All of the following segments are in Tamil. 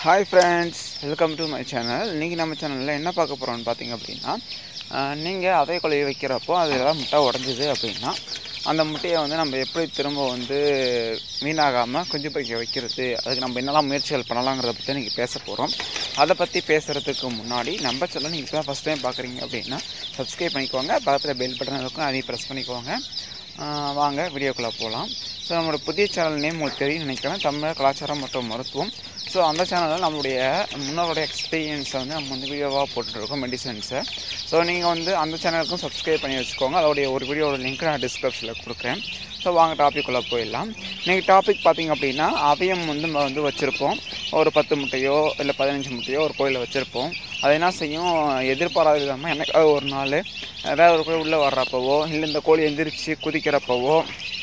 hi friends welcome to my channel இன்றைக்கி நம்ம சேனலில் என்ன பார்க்க போகிறோம்னு பார்த்தீங்க அப்படின்னா நீங்கள் அதே கொலையை வைக்கிறப்போ அது ஏதாவது முட்டை உடஞ்சிது அப்படின்னா அந்த முட்டையை வந்து நம்ம எப்படி திரும்ப வந்து வீணாகாமல் குஞ்சு பொறிக்க வைக்கிறது அதுக்கு நம்ம என்னெல்லாம் முயற்சிகள் பண்ணலாங்கிறத பற்றி நீங்கள் பேச போகிறோம் அதை பற்றி பேசுகிறதுக்கு முன்னாடி நம்ம சேனல் நீங்கள் இப்போ ஃபஸ்ட் டைம் பார்க்குறீங்க அப்படின்னா சப்ஸ்கிரைப் பண்ணிக்கோங்க பக்கத்தில் பெல் பட்டன் இருக்கும் அதையும் ப்ரெஸ் பண்ணிக்கோங்க ஆஹ் வாங்க வீடியோக்குள்ளே போகலாம் ஸோ நம்மளோட புதிய சேனல் நேம் உங்களுக்கு தெரியும் நினைக்கிறேன் தமிழ் கலாச்சாரம் மற்றும் மருத்துவம் ஸோ அந்த சேனலில் நம்மளுடைய முன்னோருடைய எக்ஸ்பீரியன்ஸை வந்து நம்ம வந்து வீடியோவாக போட்டுருக்கோம் மெடிசன்ஸை ஸோ நீங்கள் வந்து அந்த சேனலுக்கும் சப்ஸ்கிரைப் பண்ணி வச்சுக்கோங்க அதோடைய ஒரு வீடியோட லிங்க் நான் டிஸ்கிரிப்ஷனில் கொடுக்குறேன் ஸோ வாங்க டாபிக்குள்ளே போயிடலாம் இன்றைக்கி டாபிக் பார்த்தீங்க அப்படின்னா அவயம் வந்து நம்ம வந்து வச்சுருப்போம் ஒரு பத்து முட்டையோ இல்லை பதினஞ்சு முட்டையோ ஒரு கோயிலில் வச்சுருப்போம் அது என்ன செய்யும் எதிர்பாராத விதமாக என்னைக்காவது ஒரு நாள் ஏதாவது ஒரு கோயில் உள்ளே வர்றப்பவோ இல்லை இந்த கோழி எந்திரிச்சு குதிக்கிறப்பவோ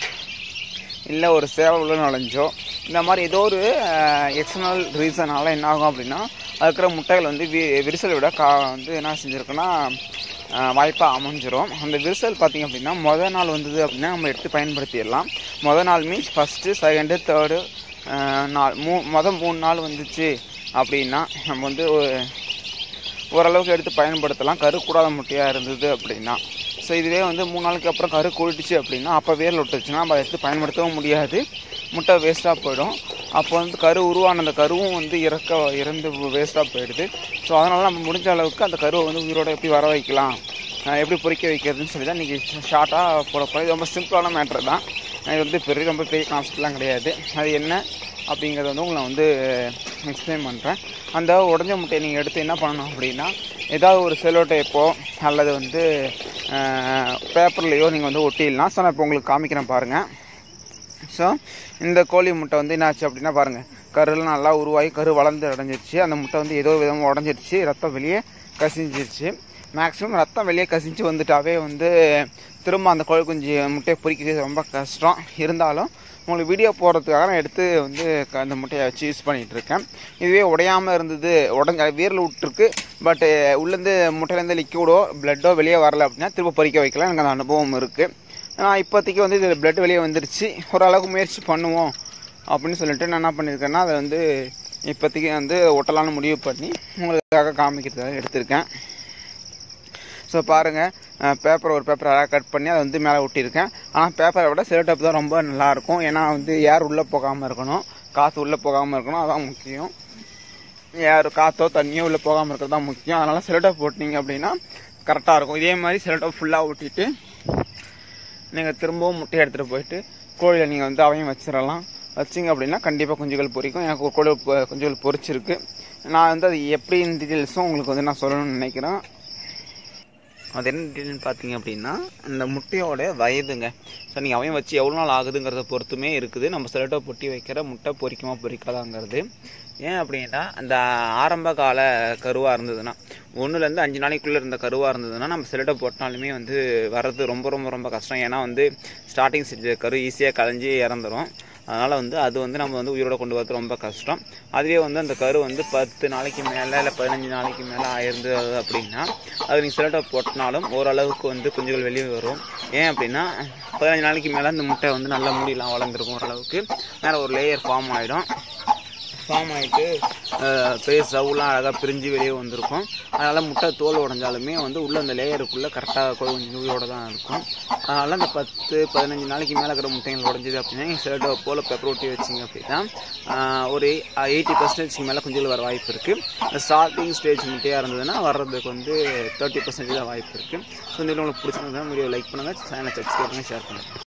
இல்லை ஒரு சேவை உள்ள நுழைஞ்சோ இந்த மாதிரி ஏதோ ஒரு எக்ஸ்டர்னல் ரீசனால் என்ன ஆகும் அப்படின்னா அது இருக்கிற முட்டைகள் வந்து வி விரிசலை விட கா வந்து என்ன செஞ்சுருக்குன்னா வாய்ப்பாக அமைஞ்சிரும் அந்த விரிசல் பார்த்திங்க அப்படின்னா மொதல் நாள் வந்தது அப்படின்னா நம்ம எடுத்து பயன்படுத்திடலாம் மொதல் நாள் மீன்ஸ் ஃபஸ்ட்டு செகண்டு தேர்டு நாள் மூ மொதல் மூணு நாள் வந்துச்சு அப்படின்னா நம்ம வந்து ஒரு- ஓரளவுக்கு எடுத்து பயன்படுத்தலாம் கரு கூடாத முட்டையாக இருந்தது அப்படின்னா ஸோ இதுவே வந்து மூணு நாளுக்கு அப்புறம் கரு கூடிடுச்சு அப்படின்னா அப்போ வேரில் விட்டுருச்சுன்னா நம்ம அதை எடுத்து பயன்படுத்தவும் முடியாது முட்டை வேஸ்ட்டாக போயிடும் அப்போ வந்து கரு உருவான அந்த கருவும் வந்து இறக்க இறந்து வேஸ்ட்டாக போயிடுது ஸோ அதனால நம்ம முடிஞ்ச அளவுக்கு அந்த கருவை வந்து உயிரோட எப்படி வர வைக்கலாம் அஹ் எப்படி பொறிக்க வைக்கிறதுன்னு சொல்லி தான் இன்றைக்கி ஷார்ட்டாக போட போகிறேன் இது ரொம்ப சிம்பிளான மேட்ரு தான் இது வந்து பெரிய ரொம்ப பெரிய கான்செப்ட்லாம் கிடையாது அது என்ன அப்படிங்கிறத வந்து உங்களை வந்து எக்ஸ்பிளைன் பண்ணுறேன் அந்த உடஞ்ச முட்டையை நீங்கள் எடுத்து என்ன பண்ணணும் அப்படின்னா ஏதாவது ஒரு செலோ டேப்போ அல்லது வந்து பேப்பர்லேயோ நீங்கள் வந்து ஒட்டிடலாம் ஸோ நான் இப்போ உங்களுக்கு காமிக்கிறேன் பாருங்கள் ஸோ இந்த கோழி முட்டை வந்து என்னாச்சு அப்படின்னா பாருங்கள் கருலாம் நல்லா உருவாகி கரு வளர்ந்து அடைஞ்சிருச்சு அந்த முட்டை வந்து ஏதோ விதமாக உடஞ்சிருச்சு ரத்தம் வெளியே கசிஞ்சிருச்சு மேக்ஸிமம் ரத்தம் வெளியே கசிஞ்சு வந்துட்டாவே வந்து திரும்ப அந்த கோழி குஞ்சு முட்டையை பொறிக்கிறது ரொம்ப கஷ்டம் இருந்தாலும் உங்களுக்கு வீடியோ போடுறதுக்காக நான் எடுத்து வந்து க- அந்த முட்டையை வச்சு யூஸ் பண்ணிகிட்டு இருக்கேன் இதுவே உடையாமல் இருந்தது உடஞ்ச வீரில் விட்டுருக்கு பட்டு உள்ளேருந்து முட்டையிலேருந்து லிக்யூடோ பிளட்டோ வெளியே வரல அப்படின்னா திரும்ப பொறிக்க வைக்கலாம் எனக்கு அந்த அனுபவம் இருக்குது நான் இப்போதைக்கு வந்து இது பிளட் வெளியே வந்துருச்சு ஓரளவுக்கு முயற்சி பண்ணுவோம் அப்படின்னு சொல்லிட்டு நான் என்ன பண்ணியிருக்கேன்னா அதை வந்து இப்போதைக்கு வந்து ஒட்டலான்னு முடிவு பண்ணி உங்களுக்காக காமிக்கிறதுக்காக எடுத்திருக்கேன் ஸோ பாருங்கள் பேப்பர் ஒரு பேப்பர் அழகாக கட் பண்ணி அதை வந்து மேலே ஒட்டியிருக்கேன் ஆனால் பேப்பரை விட செலோடேப் தான் ரொம்ப நல்லாயிருக்கும் ஏன்னா வந்து ஏர் உள்ளே போகாமல் இருக்கணும் காற்று உள்ளே போகாமல் இருக்கணும் அதான் முக்கியம் ஏர் காற்றோ தண்ணியோ உள்ளே போகாமல் இருக்கிறது தான் முக்கியம் அதனால் செலோடேப் போட்டிங்க அப்படின்னா கரெக்டாக இருக்கும் இதே மாதிரி செலோடேப் ஃபுல்லாக ஒட்டிட்டு நீங்கள் திரும்பவும் முட்டையை எடுத்துகிட்டு போயிட்டு கோழியில் நீங்கள் வந்து அவையும் வச்சிடலாம் வச்சிங்க அப்படின்னா கண்டிப்பாக குஞ்சுகள் பொரிக்கும் எனக்கு ஒரு கோழி பொ- குஞ்சுகள் பொரிச்சிருக்கு நான் வந்து அது எப்படி டீட்டெயில்ஸும் உங்களுக்கு வந்து நான் சொல்லணும்னு நினைக்கிறேன் அது என்ன டீட்டெயில்னு பார்த்தீங்க அப்படின்னா இந்த முட்டையோட வயதுங்க ஸோ நீங்கள் அவையும் வச்சு எவ்வளோ நாள் ஆகுதுங்கிறத பொறுத்துமே இருக்குது நம்ம செலட்டோ பொட்டி வைக்கிற முட்டை பொரிக்குமா பொரிக்காதாங்கிறது ஏன் அப்படின்னா அந்த ஆரம்ப கால கருவாக இருந்ததுன்னா ஒன்றுலேருந்து அஞ்சு நாளைக்குள்ளே இருந்த கருவாக இருந்ததுன்னா நம்ம செலட்டோ போட்டாலுமே வந்து வர்றது ரொம்ப ரொம்ப ரொம்ப கஷ்டம் ஏன்னா வந்து ஸ்டார்டிங் ஸ்டேஜ் கரு ஈஸியாக கலைஞ்சி இறந்துரும் அதனால் வந்து அது வந்து நம்ம வந்து உயிரோட கொண்டு வரது ரொம்ப கஷ்டம் அதுவே வந்து அந்த கரு வந்து பத்து நாளைக்கு மேலே இல்லை பதினஞ்சு நாளைக்கு மேலே ஆயிருந்தது அப்படின்னா அது நீங்கள் சிலட்டை போட்டினாலும் ஓரளவுக்கு வந்து குஞ்சுகள் வெளியே வரும் ஏன் அப்படின்னா பதினஞ்சு நாளைக்கு மேலே அந்த முட்டை வந்து நல்லா மூடிலாம் வளர்ந்துருக்கும் ஓரளவுக்கு மேலே ஒரு லேயர் ஃபார்ம் ஆகிடும் ஃபார்ம் ஆகிட்டு பெரிய ஸ்டவ்லாம் அழகாக பிரிஞ்சு வெளியே வந்திருக்கும் அதனால் முட்டை தோல் உடஞ்சாலுமே வந்து உள்ள அந்த லேயருக்குள்ளே கரெக்டாக கொஞ்சம் உயிரோட தான் இருக்கும் அதனால் அந்த பத்து பதினஞ்சு நாளைக்கு மேலே இருக்கிற முட்டைகள் உடஞ்சிது அப்படின்னா நீங்கள் சிலட்டோ போல் பெப்பர் ஒட்டி வச்சிங்க அப்படின்னா ஆஹ், ஒரு எயிட்டி பர்சன்டேஜ்க்கு மேலே குஞ்சுகள் வர வாய்ப்பு இருக்குது ஸ்டார்டிங் ஸ்டேஜ் முட்டையாக இருந்ததுன்னா வர்றதுக்கு வந்து தேர்ட்டி பர்சன்டேஜ் தான் வாய்ப்பு இருக்குது ஸோ இந்த video உங்களுக்கு பிடிச்சிருந்தா வீடியோ லைக் பண்ணுங்கள் சேனலை சப்ஸ்கிரைப் பண்ணுங்கள் ஷேர் பண்ணுங்கள்